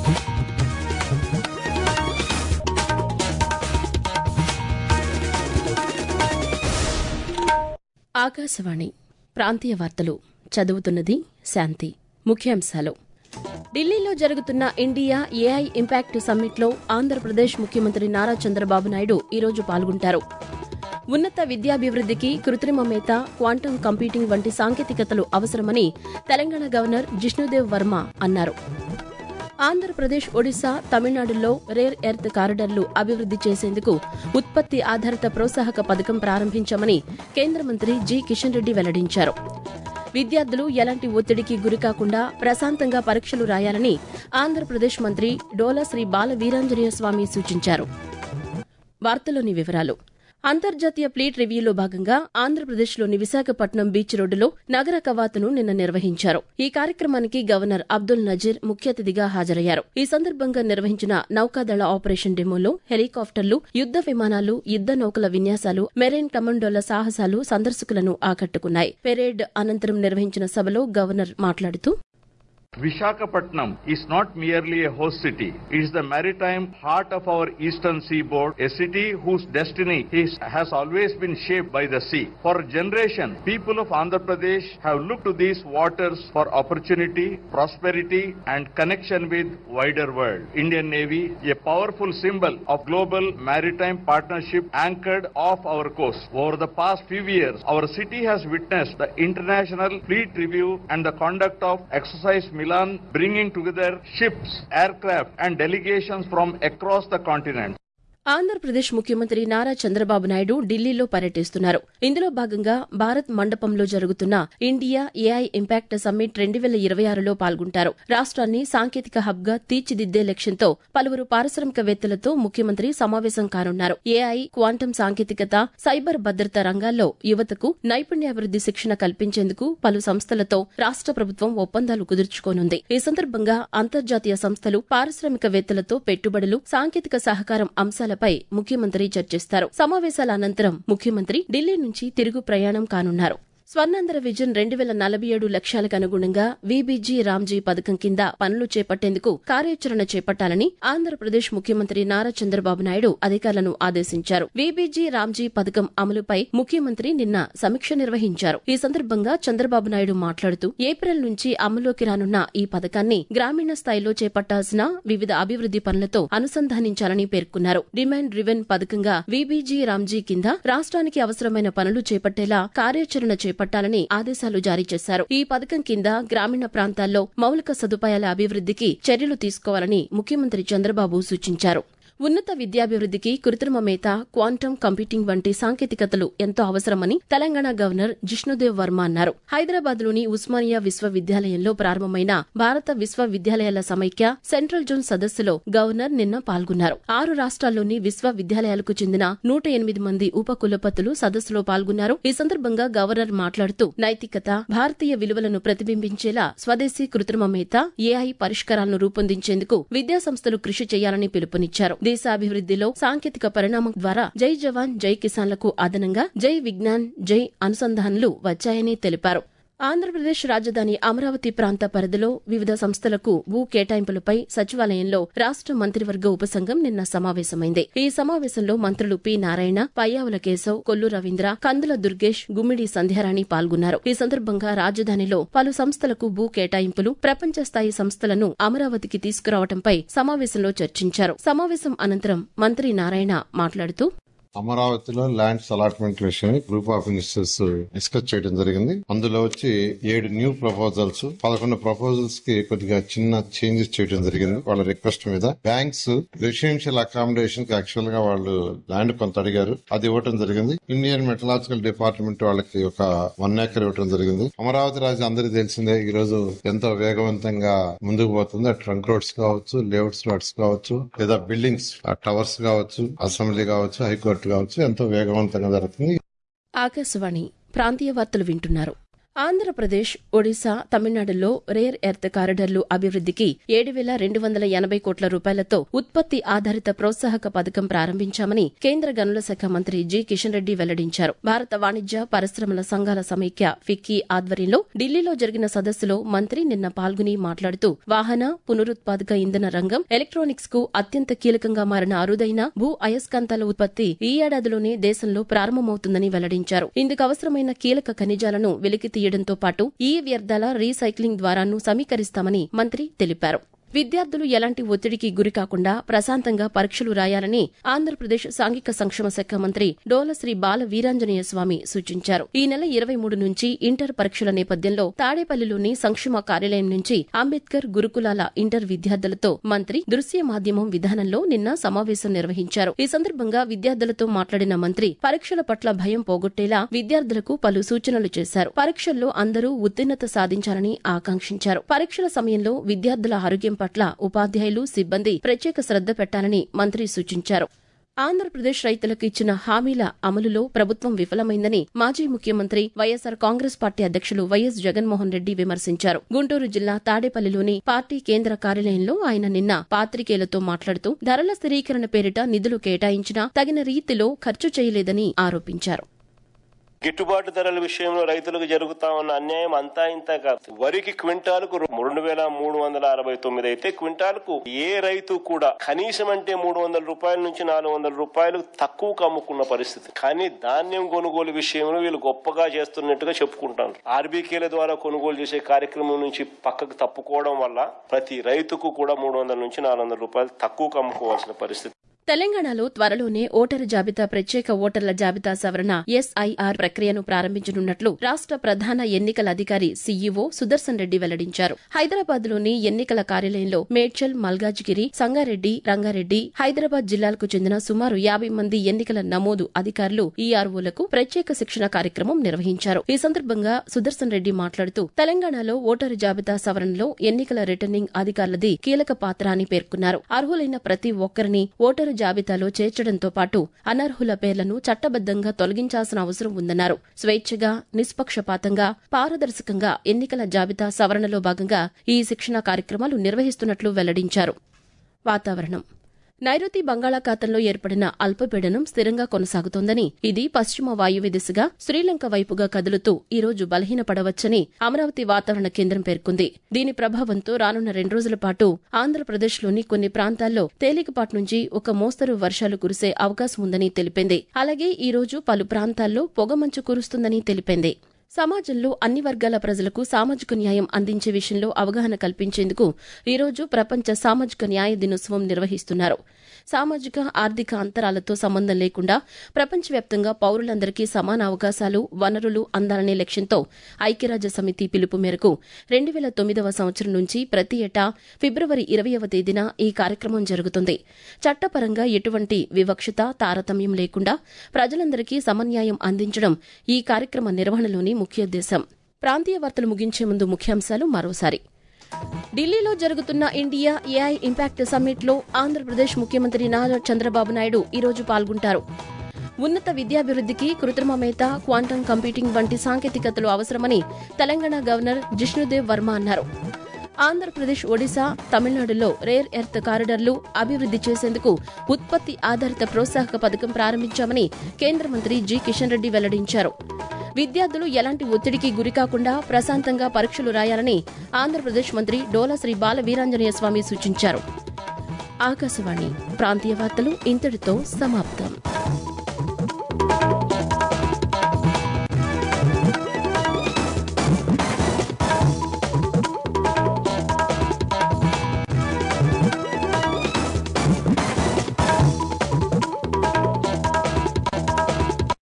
ఆకాశవాణి ప్రాంతీయ వార్తలు చదువుతున్నది శాంతి ముఖ్యాంశాలు ఢిల్లీలో జరుగుతున్న ఇండియా ఏఐ ఇంపాక్ట్ సమ్మిట్లో ఆంధ్రప్రదేశ్ ముఖ్యమంత్రి నారా చంద్రబాబు నాయుడు ఈరోజు పాల్గొంటారు ఉన్నత విద్యాభివృద్ధికి కృత్రిమ మేత క్వాంటం కంప్యూటింగ్ వంటి సాంకేతికతలు అవసరమని తెలంగాణ గవర్నర్ జిష్ణుదేవ్ వర్మ అన్నారు ఆంధ్రప్రదేశ్ ఒడిశా తమిళనాడులో రేర్ ఎర్త్ కారిడార్లు అభివృద్ది చేసేందుకు ఉత్పత్తి ఆధారిత ప్రోత్సాహక పథకం ప్రారంభించామని కేంద్ర మంత్రి జి కిషన్ రెడ్డి వెల్లడించారు విద్యార్థులు ఎలాంటి ఒత్తిడికి గురికాకుండా ప్రశాంతంగా పరీక్షలు రాయాలని ఆంధ్రప్రదేశ్ మంత్రి డోలా శ్రీ బాల వీరాంజనేయ స్వామి సూచించారు వార్తలోని వివరాలు అంతర్జాతీయ ప్లీట్ రివ్యూలో భాగంగా ఆంధ్రప్రదేశ్లోని విశాఖపట్నం బీచ్ రోడ్డులో నగర కవాతును నిన్న నిర్వహించారు ఈ కార్యక్రమానికి గవర్నర్ అబ్దుల్ నజీర్ ముఖ్య అతిథిగా హాజరయ్యారు ఈ సందర్భంగా నిర్వహించిన నౌకాదళ ఆపరేషన్ డెమోలో హెలికాప్టర్లు యుద్ద విమానాలు యుద్ద నౌకల విన్యాసాలు మెరైన్ కమాండోల సాహసాలు సందర్శకులను ఆకట్టుకున్నాయి పెరేడ్ అనంతరం నిర్వహించిన సభలో గవర్నర్ మాట్లాడుతూ Vishakhapatnam is not merely a host city. It is the maritime heart of our eastern seaboard, a city whose destiny is, has always been shaped by the sea. For generations, people of Andhra Pradesh have looked to these waters for opportunity, prosperity, and connection with wider world. Indian Navy, a powerful symbol of global maritime partnership anchored off our coast. Over the past few years, our city has witnessed the International Fleet Review and the conduct of exercise Milan, bringing together ships, aircraft, and delegations from across the continent. Andhra Pradesh ముఖ్యమంత్రి నారా చంద్రబాబు నాయుడు ఢిల్లీలో పర్యటిస్తున్నారు ఇందులో భాగంగా భారత్ మండపంలో జరుగుతున్న India AI impact summit రెండు వేల ఇరవై ఆరులో పాల్గొంటారు రాష్ట్రాన్ని సాంకేతిక హబ్ గా తీర్చిదిద్దే లక్ష్యంతో పలువురు పారిశ్రామికవేత్తలతో ముఖ్యమంత్రి సమావేశం కానున్నారు ఏఐ క్వాంటం సాంకేతికత సైబర్ భద్రత రంగాల్లో యువతకు నైపుణ్యాభివృద్ది శిక్షణ కల్పించేందుకు పలు సంస్థలతో రాష్ట ప్రభుత్వం ఒప్పందాలు కుదుర్చుకోనుంది ఈ సందర్భంగా అంతర్జాతీయ సంస్థలు పారిశ్రామికవేత్తలతో పెట్టుబడులు సాంకేతిక సహకారం అంశాలపై ముఖ్యమంత్రి చర్చిస్తారు సమావేశాల అనంతరం ముఖ్యమంత్రి ఢిల్లీ నుంచి తిరుగు ప్రయాణం కానున్నారు స్వర్ణాంధ్ర విజన్ రెండు వేల నలభై ఏడు లక్ష్యాలకు అనుగుణంగా వీబీజీ రామ్జీ పథకం కింద పనులు చేపట్టేందుకు కార్యాచరణ చేపట్టాలని ఆంధ్రప్రదేశ్ ముఖ్యమంత్రి నారా చంద్రబాబు నాయుడు అధికారులను ఆదేశించారు వీబీజీ రామ్జీ పథకం అమలుపై ముఖ్యమంత్రి నిన్న సమీక్ష నిర్వహించారు ఈ సందర్భంగా చంద్రబాబు నాయుడు మాట్లాడుతూ ఏప్రిల్ నుంచి అమలులోకి రానున్న ఈ పథకాన్ని గ్రామీణ స్థాయిలో చేపట్టాల్సిన వివిధ అభివృద్ది పనులతో అనుసంధానించాలని పేర్కొన్నారు డిమాండ్ డ్రివెన్ పథకంగా వీబీజీ రామ్జీ కింద రాష్ట్రానికి అవసరమైన పనులు చేపట్టేలా కార్యాచరణ చేపట్టాలని ఆదేశాలు జారీ చేశారు ఈ పథకం కింద గ్రామీణ ప్రాంతాల్లో మౌలిక సదుపాయాల అభివృద్దికి చర్యలు తీసుకోవాలని ముఖ్యమంత్రి చంద్రబాబు సూచించారు ఉన్నత విద్యాభివృద్దికి కృత్రిమ మేత క్వాంటం కంప్యూటింగ్ వంటి సాంకేతికతలు ఎంతో అవసరమని తెలంగాణ గవర్నర్ జిష్ణుదేవ్ వర్మ అన్నారు హైదరాబాద్లోని ఉస్మానియా విశ్వవిద్యాలయంలో ప్రారంభమైన భారత విశ్వవిద్యాలయాల సమైక్య సెంట్రల్ జోన్ సదస్సులో గవర్నర్ నిన్న పాల్గొన్నారు ఆరు రాష్ట్రాల్లోని విశ్వవిద్యాలయాలకు చెందిన నూట ఎనిమిది మంది ఉప కులపతులు సదస్సులో పాల్గొన్నారు ఈ సందర్భంగా గవర్నర్ మాట్లాడుతూ నైతికత భారతీయ విలువలను ప్రతిబింబించేలా స్వదేశీ కృత్రిమ మేత ఏఐ పరిష్కారాలను రూపొందించేందుకు విద్యాసంస్థలు కృషి చేయాలని పిలుపునిచ్చారు దేశాభివృద్దిలో సాంకేతిక పరిణామం ద్వారా జై జవాన్ జై కిసాన్లకు అదనంగా జై విజ్ఞాన్ జై అనుసంధాన్లు వచ్చాయని తెలిపారు ఆంధ్రప్రదేశ్ రాజధాని అమరావతి ప్రాంత పరిధిలో వివిధ సంస్థలకు భూ కేటాయింపులపై సచివాలయంలో రాష్ట మంత్రివర్గ ఉపసంఘం నిన్న సమావేశమైంది ఈ సమావేశంలో మంత్రులు పి నారాయణ పయ్యావుల కేశవ్ కొల్లు రవీంద్ర కందుల దుర్గేష్ గుమ్మిడి సంధ్యారాణి పాల్గొన్నారు ఈ సందర్భంగా రాజధానిలో పలు సంస్థలకు భూ కేటాయింపులు ప్రపంచ స్థాయి సంస్థలను అమరావతికి తీసుకురావడంపై సమావేశంలో చర్చించారు సమావేశం అనంతరం మంత్రి నారాయణ మాట్లాడుతూ అమరావతిలో ల్యాండ్స్ అలాట్మెంట్ విషయం గ్రూప్ ఆఫ్ మినిస్టర్స్ డిస్కస్ చేయడం జరిగింది అందులో వచ్చి ఏడు న్యూ ప్రపోజల్స్ పదకొండు ప్రపోజల్స్ కి కొద్దిగా చిన్న చేంజెస్ చేయడం జరిగింది వాళ్ళ రిక్వెస్ట్ మీద బ్యాంక్స్ రెసిడెన్షియల్ అకామిడేషన్ కి యాక్చువల్ గా వాళ్ళు ల్యాండ్ కొంత అడిగారు అది ఇవ్వడం జరిగింది ఇండియన్ మెటలాజికల్ డిపార్ట్మెంట్ వాళ్ళకి ఒక వన్ ఏకర్ ఇవ్వడం జరిగింది అమరావతి రాజు అందరికీ తెలిసిందే ఈ రోజు ఎంతో వేగవంతంగా ముందుకు పోతుంది ట్రంక్ రోడ్స్ కావచ్చు లేఅవుట్స్ రోడ్స్ కావచ్చు లేదా బిల్డింగ్స్ టవర్స్ కావచ్చు అసెంబ్లీ కావచ్చు హైకోర్టు కావచ్చు ఎంతో వేగవంతంగా జరుగుతుంది ఆకాశవాణి ప్రాంతీయ వార్తలు వింటున్నారు ఆంధ్రప్రదేశ్ ఒడిశా తమిళనాడులో రేర్ ఎర్త్ కారిడర్లు అభివృద్దికి ఏడు వేల రెండు వందల ఎనభై కోట్ల రూపాయలతో ఉత్పత్తి ఆధారిత ప్రోత్సాహక పథకం ప్రారంభించామని కేంద్ర గనుల శాఖ మంత్రి జి కిషన్ రెడ్డి వెల్లడించారు భారత వాణిజ్య పరిశ్రమల సంఘాల సమైక్య ఫిక్కీ ఆధ్వర్యంలో ఢిల్లీలో జరిగిన సదస్సులో మంత్రి నిన్న పాల్గొని మాట్లాడుతూ వాహన పునరుత్పాదక ఇంధన రంగం ఎలక్ట్రానిక్స్ కు అత్యంత కీలకంగా మారిన అరుదైన భూ అయస్కాంతాల ఉత్పత్తి ఈ ఏడాదిలోనే దేశంలో ప్రారంభమవుతుందని వెల్లడించారు ఇందుకు అవసరమైన కీలక ఖనిజాలను వెలికి తీయడంతో పాటు ఈ వ్యర్థాల రీసైక్లింగ్ ద్వారాను సమీకరిస్తామని మంత్రి తెలిపారు విద్యార్థులు ఎలాంటి ఒత్తిడికి గురికాకుండా ప్రశాంతంగా పరీక్షలు రాయాలని ఆంధ్రప్రదేశ్ సాంఘిక సంక్షేమ శాఖ మంత్రి డోలశ్రీ బాల వీరాంజనేయ స్వామి సూచించారు ఈ నెల ఇరవై మూడు నుంచి ఇంటర్ పరీక్షల నేపథ్యంలో తాడేపల్లిలోని సంక్షేమ కార్యాలయం నుంచి అంబేద్కర్ గురుకులాల ఇంటర్ విద్యార్థులతో మంత్రి దృశ్య మాధ్యమం విధానంలో నిన్న సమావేశం నిర్వహించారు ఈ సందర్భంగా విద్యార్థులతో మాట్లాడిన మంత్రి పరీక్షల పట్ల భయం పోగొట్టేలా విద్యార్థులకు పలు సూచనలు చేశారు పరీక్షల్లో అందరూ ఉత్తీర్ణత సాధించాలని ఆకాంక్షించారు పరీక్షల సమయంలో విద్యార్థుల ఆరోగ్యం పట్ల ఉపాధ్యాయులు సిబ్బంది ప్రత్యేక శ్రద్ధ పెట్టాలని మంత్రి సూచించారు ఆంధ్రప్రదేశ్ రైతులకు ఇచ్చిన హామీల అమలులో ప్రభుత్వం విఫలమైందని మాజీ ముఖ్యమంత్రి వైఎస్సార్ కాంగ్రెస్ పార్టీ అధ్యక్షులు వైఎస్ జగన్మోహన్ రెడ్డి విమర్శించారు గుంటూరు జిల్లా తాడేపల్లిలోని పార్టీ కేంద్ర కార్యాలయంలో ఆయన నిన్న పాత్రికేయులతో మాట్లాడుతూ ధరల స్థిరీకరణ పేరిట నిధులు కేటాయించినా తగిన రీతిలో ఖర్చు చేయలేదని ఆరోపించారు గిట్టుబాటు ధరల విషయంలో రైతులకు జరుగుతా ఉన్న అన్యాయం అంతా ఇంత కాదు వరికి క్వింటాలకు రెండు వేల మూడు వందల అరవై తొమ్మిది అయితే క్వింటాలకు ఏ రైతు కూడా కనీసం అంటే మూడు వందల రూపాయల నుంచి నాలుగు వందల రూపాయలు తక్కువకు అమ్ముకున్న పరిస్థితి కానీ ధాన్యం కొనుగోలు విషయంలో వీళ్ళు గొప్పగా చేస్తున్నట్టుగా చెప్పుకుంటారు ఆర్బీకేల ద్వారా కొనుగోలు చేసే కార్యక్రమం నుంచి పక్కకు తప్పుకోవడం వల్ల ప్రతి రైతుకు కూడా మూడు వందల నుంచి నాలుగు వందల రూపాయలు తక్కువకు అమ్ముకోవాల్సిన పరిస్థితి తెలంగాణలో త్వరలోనే ఓటరు జాబితా ప్రత్యేక ఓటర్ల జాబితా సవరణ ఎస్ఐఆర్ ప్రక్రియను ప్రారంభించనున్నట్లు రాష్ట ప్రధాన ఎన్నికల అధికారి సీఈఓ సుదర్శన్ రెడ్డి వెల్లడించారు హైదరాబాద్ లోని ఎన్నికల కార్యాలయంలో మేడ్చల్ మల్గాజ్గిరి సంగారెడ్డి రంగారెడ్డి హైదరాబాద్ జిల్లాలకు చెందిన సుమారు యాభై మంది ఎన్నికల నమోదు అధికారులు ఈఆర్ఓలకు ప్రత్యేక శిక్షణ కార్యక్రమం నిర్వహించారు ఈ సందర్భంగా సుదర్శన్ రెడ్డి మాట్లాడుతూ తెలంగాణలో ఓటరు జాబితా సవరణలో ఎన్నికల రిటర్నింగ్ అధికారులది కీలక పాత్ర అని పేర్కొన్నారు అర్హులైన ప్రతి ఒక్కరిని ఓటరు జాబితాలో చేర్చడంతో పాటు అనర్హుల పేర్లను చట్టబద్దంగా తొలగించాల్సిన అవసరం ఉందన్నారు స్వేచ్ఛగా నిష్పక్షపాతంగా పారదర్శకంగా ఎన్నికల జాబితా సవరణలో భాగంగా ఈ శిక్షణా కార్యక్రమాలు నిర్వహిస్తున్నట్లు వెల్లడించారు వాతావరణం నైరుతి బంగాళాఖాతంలో ఏర్పడిన అల్పపీడనం స్థిరంగా కొనసాగుతోందని ఇది పశ్చిమ వాయువ్య దిశగా శ్రీలంక వైపుగా కదులుతూ ఈ రోజు బలహీనపడవచ్చని అమరావతి వాతావరణ కేంద్రం పేర్కొంది దీని ప్రభావంతో రానున్న రెండు రోజుల పాటు ఆంధ్రప్రదేశ్లోని కొన్ని ప్రాంతాల్లో తేలికపాటి నుంచి ఒక మోస్తరు వర్షాలు కురిసే అవకాశం ఉందని తెలిపింది అలాగే ఈ రోజు పలు ప్రాంతాల్లో పొగమంచు కురుస్తుందని తెలిపింది సమాజంలో అన్ని వర్గాల ప్రజలకు సామాజిక న్యాయం అందించే విషయంలో అవగాహన కల్పించేందుకు ఈరోజు ప్రపంచ సామాజిక న్యాయ దినోత్సవం నిర్వహిస్తున్నారు సామాజిక ఆర్థిక అంతరాలతో సంబంధం లేకుండా ప్రపంచవ్యాప్తంగా పౌరులందరికీ సమాన అవకాశాలు వనరులు అందాలనే లక్ష్యంతో ఐక్యరాజ్య సమితి పిలుపు మేరకు రెండు వేల తొమ్మిదవ సంవత్సరం నుంచి ప్రతి ఏటా ఫిబ్రవరి ఇరవయవ తేదీన ఈ కార్యక్రమం జరుగుతుంది చట్టపరంగా ఎటువంటి వివక్షత తారతమ్యం లేకుండా ప్రజలందరికీ సమన్యాయం అందించడం ఈ కార్యక్రమ నిర్వహణలోని ముఖ్యోద్దేశం ప్రాంతీయ వార్తలు ముగించే ముందు ముఖ్యాంశాలు మరోసారి ఢిల్లీలో జరుగుతున్న ఇండియా ఏఐ ఇంపాక్ట్ సమ్మిట్ లో ఆంధ్రప్రదేశ్ ముఖ్యమంత్రి నారా చంద్రబాబు నాయుడు ఈరోజు పాల్గొంటారు ఉన్నత విద్యాభివృద్ధికి కృత్రిమ మేత క్వాంటం కంప్యూటింగ్ వంటి సాంకేతికతలు అవసరమని తెలంగాణ గవర్నర్ జిష్ణుదేవ్ వర్మ అన్నారు ఆంధ్రప్రదేశ్ ఒడిశా తమిళనాడులో రేర్ ఎర్త్ కారిడర్లు అభివృద్ది చేసేందుకు ఉత్పత్తి ఆధారిత ప్రోత్సాహక పథకం ప్రారంభించామని కేంద్ర మంత్రి జి కిషన్ రెడ్డి వెల్లడించారు విద్యార్థులు ఎలాంటి ఒత్తిడికి గురికాకుండా ప్రశాంతంగా పరీక్షలు రాయాలని ఆంధ్రప్రదేశ్ మంత్రి డోలా శ్రీ బాల వీరాంజనేయ స్వామి సూచించారు ఆకాశవాణి ప్రాంతీయ వార్తలు ఇంతటితో సమాప్తం